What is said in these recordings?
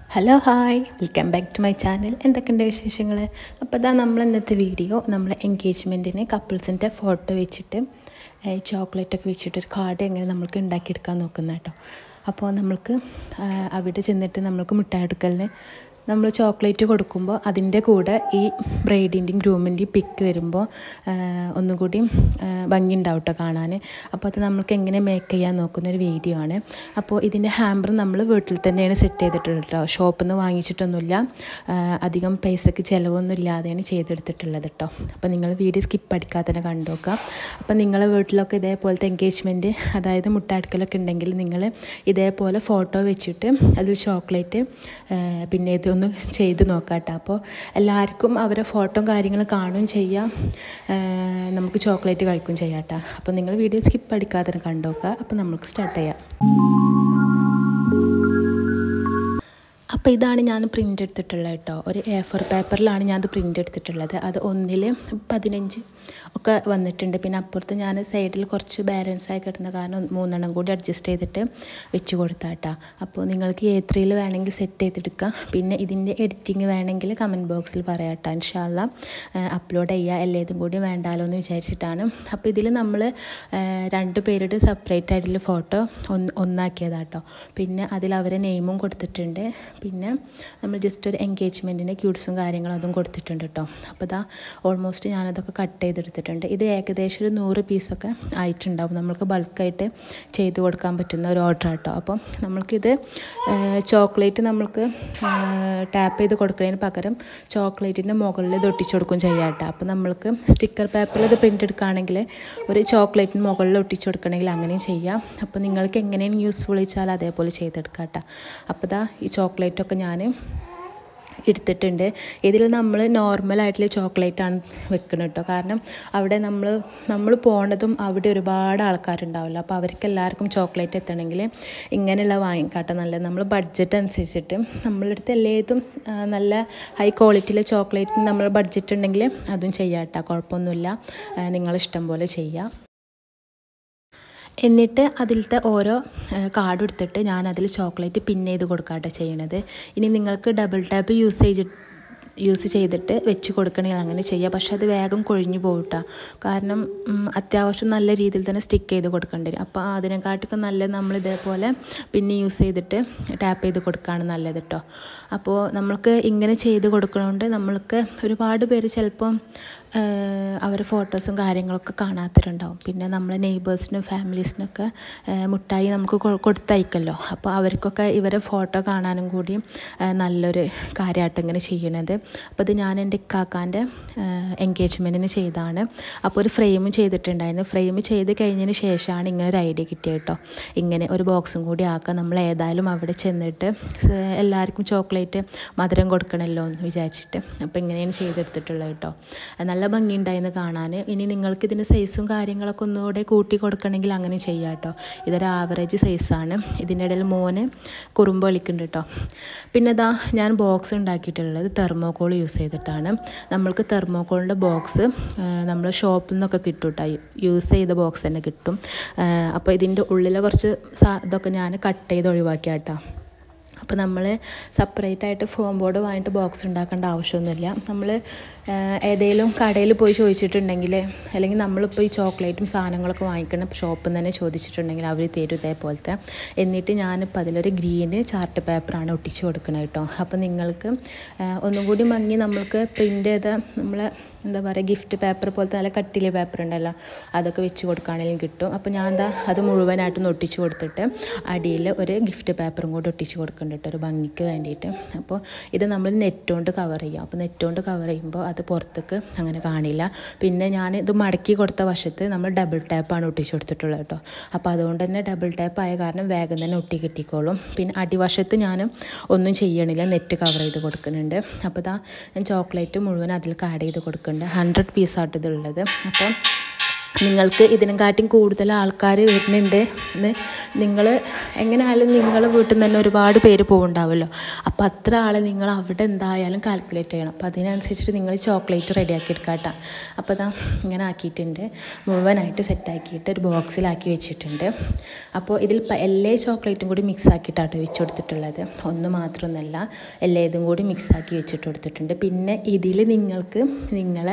hello hi welcome back to my channel എന്തൊക്കെയുണ്ട് വിശേഷങ്ങൾ അപ്പോൾ ഇതാ നമ്മൾ ഇന്നത്തെ വീഡിയോ നമ്മൾ എൻഗേജ്മെൻറ്റിന് കപ്പിൾസിൻ്റെ ഫോട്ടോ വെച്ചിട്ട് ചോക്ലേറ്റൊക്കെ വെച്ചിട്ട് ഒരു കാർഡ് എങ്ങനെ നമുക്ക് ഉണ്ടാക്കിയെടുക്കാൻ നോക്കുന്ന കേട്ടോ അപ്പോൾ നമ്മൾക്ക് അവിടെ ചെന്നിട്ട് നമ്മൾക്ക് മിഠായി എടുക്കലിന് നമ്മൾ ചോക്ലേറ്റ് കൊടുക്കുമ്പോൾ അതിൻ്റെ കൂടെ ഈ ബ്രൈഡിൻ്റെയും ഗ്രൂമിൻ്റെയും പിക്ക് വരുമ്പോൾ ഒന്നുകൂടി ഭംഗി ഉണ്ടാവും കേട്ടോ കാണാൻ അപ്പോൾ അത് നമ്മൾക്ക് എങ്ങനെ മേക്ക് ചെയ്യാൻ നോക്കുന്ന ഒരു വീഡിയോ ആണ് അപ്പോൾ ഇതിൻ്റെ ഹാമ്പർ നമ്മൾ വീട്ടിൽ തന്നെയാണ് സെറ്റ് ചെയ്തിട്ടുള്ളത് കേട്ടോ ഷോപ്പിൽ നിന്ന് വാങ്ങിച്ചിട്ടൊന്നുമില്ല അധികം പൈസക്ക് ചിലവൊന്നും ഇല്ലാതെയാണ് ചെയ്തെടുത്തിട്ടുള്ളത് കേട്ടോ അപ്പോൾ നിങ്ങൾ വീഡിയോ സ്കിപ്പ് അടിക്കാതെ തന്നെ കണ്ടു നോക്കുക അപ്പോൾ നിങ്ങളെ വീട്ടിലൊക്കെ ഇതേപോലത്തെ എൻഗേജ്മെൻറ്റ് അതായത് മുട്ടാടുക്കലൊക്കെ ഉണ്ടെങ്കിൽ നിങ്ങൾ ഇതേപോലെ ഫോട്ടോ വെച്ചിട്ട് അതിൽ ചോക്ലേറ്റ് പിന്നെ ഇത് ഒന്ന് ചെയ്ത് നോക്കാം കേട്ടോ അപ്പോൾ എല്ലാവർക്കും അവരെ ഫോട്ടോ കാര്യങ്ങൾ കാണുകയും ചെയ്യാം നമുക്ക് ചോക്ലേറ്റ് കഴിക്കുകയും ചെയ്യാം കേട്ടോ അപ്പോൾ നിങ്ങൾ വീഡിയോ സ്കിപ്പ് അടിക്കാതെ കണ്ടു നോക്കുക അപ്പോൾ നമുക്ക് സ്റ്റാർട്ട് ചെയ്യാം അപ്പോൾ ഇതാണ് ഞാൻ പ്രിൻ്റ് എടുത്തിട്ടുള്ളത് കേട്ടോ ഒരു എ ഫോർ പേപ്പറിലാണ് ഞാൻ അത് പ്രിൻ്റ് എടുത്തിട്ടുള്ളത് അത് ഒന്നിൽ പതിനഞ്ച് ഒക്കെ വന്നിട്ടുണ്ട് പിന്നെ അപ്പുറത്ത് ഞാൻ സൈഡിൽ കുറച്ച് ബാലൻസ് ആയി കിടന്ന കാരണം മൂന്നെണ്ണം കൂടി അഡ്ജസ്റ്റ് ചെയ്തിട്ട് വെച്ച് കൊടുത്താട്ടാ അപ്പോൾ നിങ്ങൾക്ക് എ ത്രീയിൽ വേണമെങ്കിൽ സെറ്റ് ചെയ്തെടുക്കാം പിന്നെ ഇതിൻ്റെ എഡിറ്റിംഗ് വേണമെങ്കിൽ കമൻറ്റ് ബോക്സിൽ പറയാം കേട്ടോ ഇൻഷാല്ല അപ്ലോഡ് ചെയ്യുക എല്ലാതും കൂടി വേണ്ടാലോ എന്ന് വിചാരിച്ചിട്ടാണ് അപ്പോൾ ഇതിൽ നമ്മൾ രണ്ട് പേരുടെ സെപ്പറേറ്റ് ആയിട്ടുള്ള ഫോട്ടോ ഒന്ന് ഒന്നാക്കിയതാട്ടോ പിന്നെ അതിൽ അവരെ നെയിമും കൊടുത്തിട്ടുണ്ട് പിന്നെ നമ്മൾ ജസ്റ്റ് ഒരു എൻഗേജ്മെൻറ്റിൻ്റെ ക്യൂട്ട്സും കാര്യങ്ങളും അതും കൊടുത്തിട്ടുണ്ട് കേട്ടോ അപ്പോൾ ഇതാ ഓൾമോസ്റ്റ് ഞാനതൊക്കെ കട്ട് ചെയ്തെടുത്തിട്ടുണ്ട് ഇത് ഏകദേശം ഒരു നൂറ് പീസൊക്കെ ആയിട്ടുണ്ടാവും നമ്മൾക്ക് ബൾക്കായിട്ട് ചെയ്ത് കൊടുക്കാൻ പറ്റുന്ന ഒരു ഓർഡർ കേട്ടോ അപ്പം നമ്മൾക്കിത് ചോക്ലേറ്റ് നമ്മൾക്ക് ടാപ്പ് ചെയ്ത് കൊടുക്കുന്നതിന് പകരം ചോക്ലേറ്റിൻ്റെ മുകളിൽ ഇത് ഒട്ടിച്ചു കൊടുക്കും ചെയ്യാം കേട്ടോ അപ്പോൾ നമ്മൾക്ക് സ്റ്റിക്കർ പേപ്പറിൽ ഇത് പ്രിൻ്റ് എടുക്കുകയാണെങ്കിൽ ഒരു ചോക്ലേറ്റിന് മുകളിൽ ഒട്ടിച്ചു കൊടുക്കണമെങ്കിൽ അങ്ങനെയും ചെയ്യാം അപ്പോൾ നിങ്ങൾക്ക് എങ്ങനെയാണ് യൂസ്ഫുൾ വെച്ചാൽ അതേപോലെ ചെയ്തെടുക്കാം കേട്ടോ അപ്പോൾ ഇതാ ഈ ചോക്ലേറ്റൊക്കെ ഞാൻ എടുത്തിട്ടുണ്ട് ഇതിൽ നമ്മൾ നോർമലായിട്ടുള്ള ചോക്ലേറ്റാണ് വെക്കുന്നത് കേട്ടോ കാരണം അവിടെ നമ്മൾ നമ്മൾ പോണതും അവിടെ ഒരുപാട് ആൾക്കാരുണ്ടാവില്ല അപ്പോൾ അവർക്ക് എല്ലാവർക്കും ചോക്ലേറ്റ് എത്തണമെങ്കിൽ ഇങ്ങനെയുള്ള വാങ്ങിക്കാട്ടെ നല്ലത് നമ്മൾ ബഡ്ജറ്റ് അനുസരിച്ചിട്ട് നമ്മളടുത്ത് എല്ലാതും നല്ല ഹൈ ക്വാളിറ്റിയിലെ ചോക്ലേറ്റ് നമ്മൾ ബഡ്ജറ്റ് ഉണ്ടെങ്കിൽ അതും ചെയ്യാം കേട്ടോ കുഴപ്പമൊന്നുമില്ല നിങ്ങൾ ഇഷ്ടം പോലെ ചെയ്യാം എന്നിട്ട് അതിലത്തെ ഓരോ കാർഡ് എടുത്തിട്ട് ഞാൻ അതിൽ ചോക്ലേറ്റ് പിൻ ചെയ്ത് കൊടുക്കാട്ടെ ചെയ്യണത് ഇനി നിങ്ങൾക്ക് ഡബിൾ ടാപ്പ് യൂസ് ചെയ്ത് യൂസ് ചെയ്തിട്ട് വെച്ച് കൊടുക്കണമെങ്കിൽ അങ്ങനെ ചെയ്യുക പക്ഷെ അത് വേഗം കൊഴിഞ്ഞു പോകട്ടോ കാരണം അത്യാവശ്യം നല്ല രീതിയിൽ തന്നെ സ്റ്റിക്ക് ചെയ്ത് കൊടുക്കേണ്ടി വരും അപ്പോൾ അതിനെക്കാട്ടൊക്കെ നല്ല നമ്മൾ ഇതേപോലെ പിന്നെ യൂസ് ചെയ്തിട്ട് ടാപ്പ് ചെയ്ത് കൊടുക്കുകയാണ് നല്ലത് കേട്ടോ അപ്പോൾ നമ്മൾക്ക് ഇങ്ങനെ ചെയ്ത് കൊടുക്കണോണ്ട് നമ്മൾക്ക് ഒരുപാട് പേര് ചിലപ്പം അവരെ ഫോട്ടോസും കാര്യങ്ങളൊക്കെ കാണാത്തവരുണ്ടാവും പിന്നെ നമ്മൾ നെയ്ബേഴ്സിനും ഫാമിലീസിനൊക്കെ മുട്ടായി നമുക്ക് കൊടുത്തയക്കല്ലോ അപ്പോൾ അവർക്കൊക്കെ ഇവരെ ഫോട്ടോ കാണാനും കൂടി നല്ലൊരു കാര്യമായിട്ട് ഇങ്ങനെ ചെയ്യണത് അപ്പോൾ ഇത് ഞാൻ എൻ്റെ ഇക്കാക്കാൻ്റെ എൻഗേജ്മെൻറ്റിന് ചെയ്താണ് അപ്പോൾ ഒരു ഫ്രെയിം ചെയ്തിട്ടുണ്ടായിരുന്നു ഫ്രെയിം ചെയ്ത് കഴിഞ്ഞതിന് ശേഷമാണ് ഇങ്ങനെ ഒരു ഐഡിയ കിട്ടിയത് കേട്ടോ ഇങ്ങനെ ഒരു ബോക്സും കൂടി ആക്കുക നമ്മൾ ഏതായാലും അവിടെ ചെന്നിട്ട് എല്ലാവർക്കും ചോക്ലേറ്റ് മധുരം കൊടുക്കണമല്ലോ എന്ന് വിചാരിച്ചിട്ട് അപ്പോൾ ഇങ്ങനെയാണ് ചെയ്തെടുത്തിട്ടുള്ളത് കേട്ടോ നല്ല ഭംഗിയുണ്ടായിരുന്നു കാണാൻ ഇനി നിങ്ങൾക്ക് ഇതിൻ്റെ സൈസും കാര്യങ്ങളൊക്കെ ഒന്നുകൂടെ കൂട്ടി കൊടുക്കണമെങ്കിൽ അങ്ങനെ ചെയ്യാം കേട്ടോ ഇതൊരു ആവറേജ് സൈസാണ് ഇതിൻ്റെ ഇടയിൽ മോന് കുറുമ്പ് കളിക്കുന്നുണ്ട് കേട്ടോ പിന്നെ ഇതാ ഞാൻ ബോക്സ് ഉണ്ടാക്കിയിട്ടുള്ളത് തെർമോക്കോൾ യൂസ് ചെയ്തിട്ടാണ് നമ്മൾക്ക് തെർമോക്കോളിൻ്റെ ബോക്സ് നമ്മൾ ഷോപ്പിൽ നിന്നൊക്കെ കിട്ടും കേട്ടോ യൂസ് ചെയ്ത ബോക്സ് തന്നെ കിട്ടും അപ്പോൾ ഇതിൻ്റെ ഉള്ളിലെ കുറച്ച് ഇതൊക്കെ ഞാൻ കട്ട് ചെയ്ത് ഒഴിവാക്കിയ കേട്ടോ അപ്പോൾ നമ്മൾ സെപ്പറേറ്റ് ആയിട്ട് ഫോം ബോർഡ് വാങ്ങിയിട്ട് ബോക്സ് ഉണ്ടാക്കേണ്ട ആവശ്യമൊന്നുമില്ല നമ്മൾ ഏതെങ്കിലും കടയിൽ പോയി ചോദിച്ചിട്ടുണ്ടെങ്കിൽ അല്ലെങ്കിൽ നമ്മളിപ്പോൾ ഈ ചോക്ലേറ്റും സാധനങ്ങളൊക്കെ വാങ്ങിക്കണം ഷോപ്പിൽ നിന്ന് തന്നെ ചോദിച്ചിട്ടുണ്ടെങ്കിൽ അവർ തരും ഇതേപോലത്തെ എന്നിട്ട് ഞാനിപ്പോൾ അതിലൊരു ഗ്രീന് ചാർട്ട് പേപ്പറാണ് ഒട്ടിച്ച് കൊടുക്കുന്നത് കേട്ടോ അപ്പോൾ നിങ്ങൾക്ക് ഒന്നും കൂടി ഭംഗി നമ്മൾക്ക് പ്രിൻ്റ് ചെയ്ത നമ്മളെ എന്താ പറയുക ഗിഫ്റ്റ് പേപ്പർ പോലത്തെ നല്ല കട്ടിലെ പേപ്പർ ഉണ്ടല്ലോ അതൊക്കെ വെച്ച് കൊടുക്കുകയാണെങ്കിലും കിട്ടും അപ്പോൾ ഞാൻ എന്താ അത് മുഴുവനായിട്ടൊന്ന് ഒട്ടിച്ച് കൊടുത്തിട്ട് അടിയിൽ ഒരു ഗിഫ്റ്റ് പേപ്പറും കൂടി ഒട്ടിച്ച് കൊടുക്കുന്നുണ്ട് ഒരു ഭംഗിക്ക് വേണ്ടിയിട്ട് അപ്പോൾ ഇത് നമ്മൾ നെറ്റ് കൊണ്ട് കവർ ചെയ്യാം അപ്പോൾ നെറ്റ് കൊണ്ട് കവർ ചെയ്യുമ്പോൾ അത് പുറത്തേക്ക് അങ്ങനെ കാണില്ല പിന്നെ ഞാൻ ഇത് മടക്കി കൊടുത്ത വശത്ത് നമ്മൾ ഡബിൾ ടാപ്പാണ് ഒട്ടിച്ച് കൊടുത്തിട്ടുള്ളത് കേട്ടോ അപ്പോൾ അതുകൊണ്ട് തന്നെ ഡബിൾ ടാപ്പ് ആയ കാരണം വേഗം തന്നെ ഒട്ടി കിട്ടിക്കോളും പിന്നെ അടിവശത്ത് ഞാൻ ഒന്നും ചെയ്യണില്ല നെറ്റ് കവർ ചെയ്ത് കൊടുക്കുന്നുണ്ട് അപ്പോൾ ഇതാ ഞാൻ ചോക്ലേറ്റ് മുഴുവൻ അതിൽ ആഡ് ചെയ്ത് കൊടുക്കുന്നുണ്ട് ഹൺഡ്രഡ് പീസായിട്ട് ഇതുള്ളത് അപ്പം നിങ്ങൾക്ക് ഇതിനും കാട്ടിയും കൂടുതൽ ആൾക്കാർ വരുന്നുണ്ട് എന്ന് നിങ്ങൾ എങ്ങനെയായാലും നിങ്ങളെ വീട്ടിൽ നിന്ന് തന്നെ ഒരുപാട് പേര് പോകുന്നുണ്ടാവുമല്ലോ അപ്പോൾ അത്ര ആൾ നിങ്ങൾ അവിടെ എന്തായാലും കാൽക്കുലേറ്റ് ചെയ്യണം അപ്പോൾ അതിനനുസരിച്ചിട്ട് നിങ്ങൾ ചോക്ലേറ്റ് റെഡിയാക്കി എടുക്കാട്ടോ അപ്പോൾ ഇതാ ഇങ്ങനെ ആക്കിയിട്ടുണ്ട് മുഴുവനായിട്ട് സെറ്റാക്കിയിട്ട് ഒരു ബോക്സിലാക്കി വെച്ചിട്ടുണ്ട് അപ്പോൾ ഇതിൽ പ- എല്ലാ ചോക്ലേറ്റും കൂടി മിക്സ് ആക്കിയിട്ടാട്ടോ വെച്ച് കൊടുത്തിട്ടുള്ളത് ഒന്ന് മാത്രമൊന്നല്ല എല്ലാ ഇതും കൂടി മിക്സ് ആക്കി വെച്ചിട്ട് കൊടുത്തിട്ടുണ്ട് പിന്നെ ഇതിൽ നിങ്ങൾക്ക് നിങ്ങളെ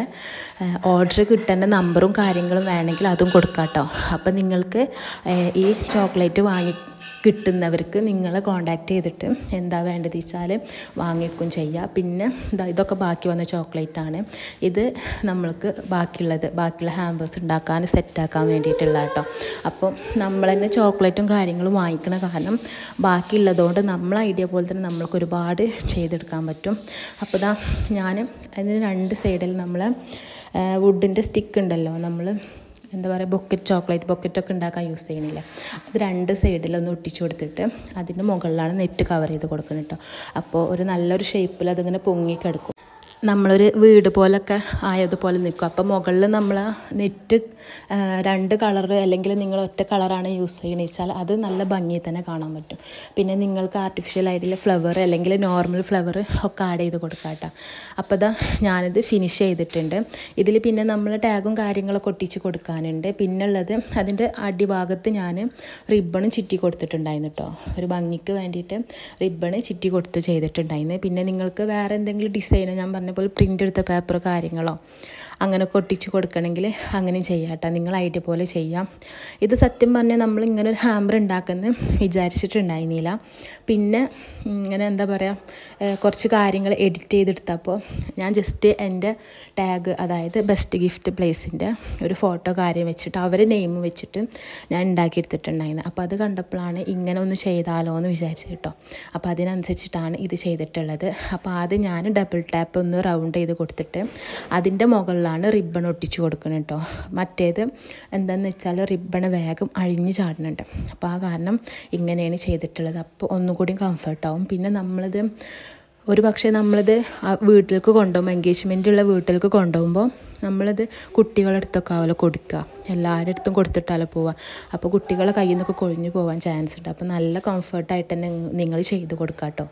ഓർഡർ കിട്ടേണ്ട നമ്പറും കാര്യങ്ങളും വേണമെങ്കിൽ അതും കൊടുക്കാം കേട്ടോ അപ്പം നിങ്ങൾക്ക് ഏഹ്, ഈ ചോക്ലേറ്റ് വാങ്ങി കിട്ടുന്നവർക്ക് നിങ്ങളെ കോണ്ടാക്ട് ചെയ്തിട്ട് എന്താ വേണ്ടത് വെച്ചാൽ വാങ്ങിക്കും ചെയ്യുക പിന്നെ ഇതാ ഇതൊക്കെ ബാക്കി വന്ന ചോക്ലേറ്റ് ആണ് ഇത് നമ്മൾക്ക് ബാക്കിയുള്ളത് ബാക്കിയുള്ള ഹാമ്പേഴ്സ് ഉണ്ടാക്കാൻ സെറ്റാക്കാൻ വേണ്ടിയിട്ടുള്ള കേട്ടോ അപ്പോൾ നമ്മൾ തന്നെ ചോക്ലേറ്റും കാര്യങ്ങളും വാങ്ങിക്കണ കാരണം ബാക്കിയുള്ളതുകൊണ്ട് നമ്മൾ ഐഡിയ പോലെ തന്നെ നമ്മൾക്ക് ഒരുപാട് ചെയ്തെടുക്കാൻ പറ്റും അപ്പോൾ ഇതാ ഞാൻ അതിന് രണ്ട് സൈഡിൽ നമ്മൾ വുഡിൻ്റെ സ്റ്റിക്ക് ഉണ്ടല്ലോ നമ്മൾ എന്താ പറയുക ബൊക്കറ്റ് ചോക്ലേറ്റ് ബൊക്കറ്റൊക്കെ ഉണ്ടാക്കാൻ യൂസ് ചെയ്യണില്ല അത് രണ്ട് സൈഡിലൊന്ന് ഒട്ടിച്ചു കൊടുത്തിട്ട് അതിൻ്റെ മുകളിലാണ് നെറ്റ് കവർ ചെയ്ത് കൊടുക്കുന്നത് കേട്ടോ അപ്പോൾ ഒരു നല്ലൊരു ഷേപ്പിൽ അതിങ്ങനെ പൊങ്ങി കിടക്കും നമ്മളൊരു വീട് പോലൊക്കെ ആയതുപോലെ നിൽക്കും അപ്പോൾ മുകളിൽ നമ്മൾ നെറ്റ് രണ്ട് കളർ അല്ലെങ്കിൽ നിങ്ങൾ ഒറ്റ കളറാണ് യൂസ് ചെയ്യണമെന്ന് വെച്ചാൽ അത് നല്ല ഭംഗി തന്നെ കാണാൻ പറ്റും പിന്നെ നിങ്ങൾക്ക് ആർട്ടിഫിഷ്യൽ ആയിട്ടുള്ള ഫ്ലവർ അല്ലെങ്കിൽ നോർമൽ ഫ്ലവർ ഒക്കെ ആഡ് ചെയ്ത് കൊടുക്കാം കേട്ടോ അപ്പോൾ ഇതാ ഞാനിത് ഫിനിഷ് ചെയ്തിട്ടുണ്ട് ഇതിൽ പിന്നെ നമ്മൾ ടാഗും കാര്യങ്ങളൊക്കെ ഒട്ടിച്ച് കൊടുക്കാനുണ്ട് പിന്നെ ഉള്ളത് അതിൻ്റെ അടിഭാഗത്ത് ഞാൻ റിബണും ചുറ്റി കൊടുത്തിട്ടുണ്ടായിരുന്നു കേട്ടോ ഒരു ഭംഗിക്ക് വേണ്ടിയിട്ട് റിബണ് ചുറ്റി കൊടുത്ത് ചെയ്തിട്ടുണ്ടായിരുന്നു പിന്നെ നിങ്ങൾക്ക് വേറെ എന്തെങ്കിലും ഡിസൈനോ ഞാൻ പറഞ്ഞ പോലെ പ്രിൻ്റ് എടുത്ത പേപ്പറോ കാര്യങ്ങളോ അങ്ങനെയൊക്കെ ഒട്ടിച്ച് കൊടുക്കണമെങ്കിൽ അങ്ങനെ ചെയ്യാം കേട്ടോ നിങ്ങൾ ഐഡിയ പോലെ ചെയ്യാം ഇത് സത്യം പറഞ്ഞാൽ നമ്മൾ ഇങ്ങനെ ഒരു ഹാമർ ഉണ്ടാക്കുന്നത് വിചാരിച്ചിട്ടുണ്ടായിരുന്നില്ല പിന്നെ ഇങ്ങനെ എന്താ പറയുക കുറച്ച് കാര്യങ്ങൾ എഡിറ്റ് ചെയ്തെടുത്തപ്പോൾ ഞാൻ ജസ്റ്റ് എൻ്റെ ടാഗ് അതായത് ബെസ്റ്റ് ഗിഫ്റ്റ് പ്ലേസിൻ്റെ ഒരു ഫോട്ടോ കാര്യം വെച്ചിട്ട് അവരെ നെയിം വെച്ചിട്ട് ഞാൻ ഉണ്ടാക്കിയെടുത്തിട്ടുണ്ടായിരുന്നു അപ്പോൾ അത് കണ്ടപ്പോഴാണ് ഇങ്ങനെ ഒന്ന് ചെയ്താലോ എന്ന് വിചാരിച്ചു കേട്ടോ അപ്പോൾ അതിനനുസരിച്ചിട്ടാണ് ഇത് ചെയ്തിട്ടുള്ളത് അപ്പോൾ ആദ്യം ഞാൻ ഡബിൾ ടാപ്പ് ഒന്ന് റൗണ്ട് ചെയ്ത് കൊടുത്തിട്ട് അതിൻ്റെ മുകളിലാണ് റിബൺ ഒട്ടിച്ച് കൊടുക്കുന്നത് കേട്ടോ മറ്റേത് എന്താണെന്ന് വെച്ചാൽ റിബൺ വേഗം അഴിഞ്ഞ് ചാടുന്നുണ്ട് അപ്പോൾ ആ കാരണം ഇങ്ങനെയാണ് ചെയ്തിട്ടുള്ളത് അപ്പോൾ ഒന്നുകൂടി കംഫർട്ടാവും പിന്നെ നമ്മളിത് ഒരു പക്ഷേ നമ്മളിത് ആ വീട്ടിലേക്ക് കൊണ്ടുപോകുമ്പോൾ എൻഗേജ്മെൻ്റ് ഉള്ള വീട്ടിലേക്ക് കൊണ്ടുപോകുമ്പോൾ നമ്മളിത് കുട്ടികളുടെ അടുത്തൊക്കെ ആവല്ലോ കൊടുക്കുക എല്ലാവരുടെ അടുത്തും കൊടുത്തിട്ടാലോ പോവുക അപ്പോൾ കുട്ടികളെ കയ്യിൽ നിന്നൊക്കെ കൊഴിഞ്ഞു പോകാൻ ചാൻസ് ഉണ്ട് അപ്പോൾ നല്ല കംഫർട്ടായിട്ട് തന്നെ നിങ്ങൾ ചെയ്ത് കൊടുക്കുക കേട്ടോ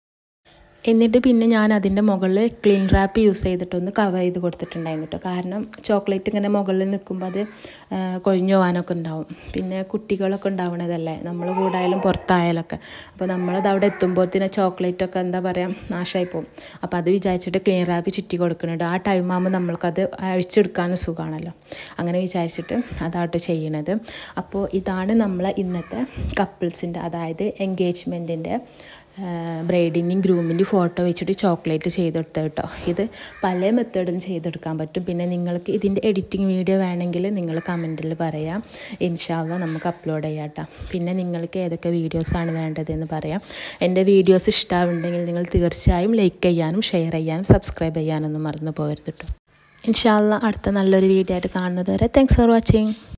എന്നിട്ട് പിന്നെ ഞാൻ അതിൻ്റെ മുകളിൽ ക്ലീൻ റാപ്പ് യൂസ് ചെയ്തിട്ടൊന്ന് കവർ ചെയ്ത് കൊടുത്തിട്ടുണ്ടായിരുന്നു കേട്ടോ കാരണം ചോക്ലേറ്റ് ഇങ്ങനെ മുകളിൽ നിൽക്കുമ്പോൾ അത് ആ, കൊഴിഞ്ഞു പോകാനൊക്കെ ഉണ്ടാവും പിന്നെ കുട്ടികളൊക്കെ ഉണ്ടാവണതല്ലേ നമ്മൾ കൂടായാലും പുറത്തായാലൊക്കെ അപ്പോൾ നമ്മളത് അവിടെ എത്തുമ്പോഴത്തേന് ചോക്ലേറ്റൊക്കെ എന്താ പറയുക നാശമായി പോകും അപ്പോൾ അത് വിചാരിച്ചിട്ട് ക്ലീൻ റാപ്പ് ചുറ്റി കൊടുക്കുന്നുണ്ട് ആ ടൈം ആകുമ്പോൾ നമ്മൾക്കത് അഴിച്ചെടുക്കാനും സുഖമാണല്ലോ അങ്ങനെ വിചാരിച്ചിട്ട് അതാട്ടോ ചെയ്യണത് അപ്പോൾ ഇതാണ് നമ്മളെ ഇന്നത്തെ കപ്പിൾസിൻ്റെ അതായത് എൻഗേജ്മെൻറ്റിൻ്റെ ബ്രൈഡിൻ്റെയും ഗ്രൂമിൻ്റെയും ഫോട്ടോ വെച്ചിട്ട് ചോക്ലേറ്റ് ചെയ്തെടുത്ത കേട്ടോ ഇത് പല മെത്തേഡും ചെയ്തെടുക്കാൻ പറ്റും പിന്നെ നിങ്ങൾക്ക് ഇതിൻ്റെ എഡിറ്റിംഗ് വീഡിയോ വേണമെങ്കിൽ നിങ്ങൾ കമൻറ്റിൽ പറയാം ഇൻഷാല്ല നമുക്ക് അപ്ലോഡ് ചെയ്യാം കേട്ടോ പിന്നെ നിങ്ങൾക്ക് ഏതൊക്കെ വീഡിയോസാണ് വേണ്ടതെന്ന് പറയാം എൻ്റെ വീഡിയോസ് ഇഷ്ടമാവുണ്ടെങ്കിൽ നിങ്ങൾ തീർച്ചയായും ലൈക്ക് ചെയ്യാനും ഷെയർ ചെയ്യാനും സബ്സ്ക്രൈബ് ചെയ്യാനൊന്നും മറന്നു പോകരുത് കേട്ടോ ഇൻഷാല്ല അടുത്ത നല്ലൊരു വീഡിയോ ആയിട്ട് കാണുന്നത് വരെ താങ്ക്സ് ഫോർ വാച്ചിങ്